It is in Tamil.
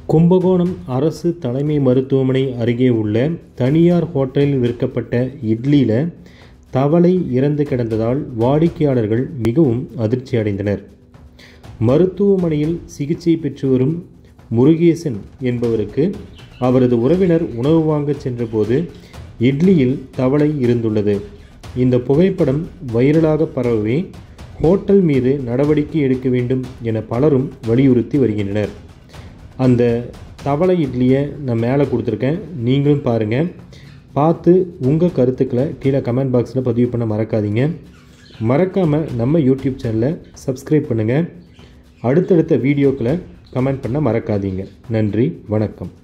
கும்பகோணம் அரசு தலைமை மருத்துவமனை அருகே உள்ள தனியார் ஹோட்டலில் விற்கப்பட்ட இட்லியில் தவளை இறந்து கிடந்ததால் வாடிக்கையாளர்கள் மிகவும் அதிர்ச்சி அடைந்தனர் மருத்துவமனையில் சிகிச்சை பெற்று வரும் முருகேசன் என்பவருக்கு அவரது உறவினர் உணவு வாங்கச் சென்றபோது இட்லியில் தவளை இருந்துள்ளது இந்த புகைப்படம் வைரலாக பரவவே ஹோட்டல் மீது நடவடிக்கை எடுக்க வேண்டும் என பலரும் வலியுறுத்தி வருகின்றனர் அந்த தவளை இட்லியை நான் மேலே கொடுத்துருக்கேன் நீங்களும் பாருங்கள் பார்த்து உங்கள் கருத்துக்களை கீழே கமெண்ட் பாக்ஸில் பதிவு பண்ண மறக்காதீங்க மறக்காமல் நம்ம யூடியூப் சேனலை சப்ஸ்கிரைப் பண்ணுங்கள் அடுத்தடுத்த வீடியோக்களை கமெண்ட் பண்ண மறக்காதீங்க நன்றி வணக்கம்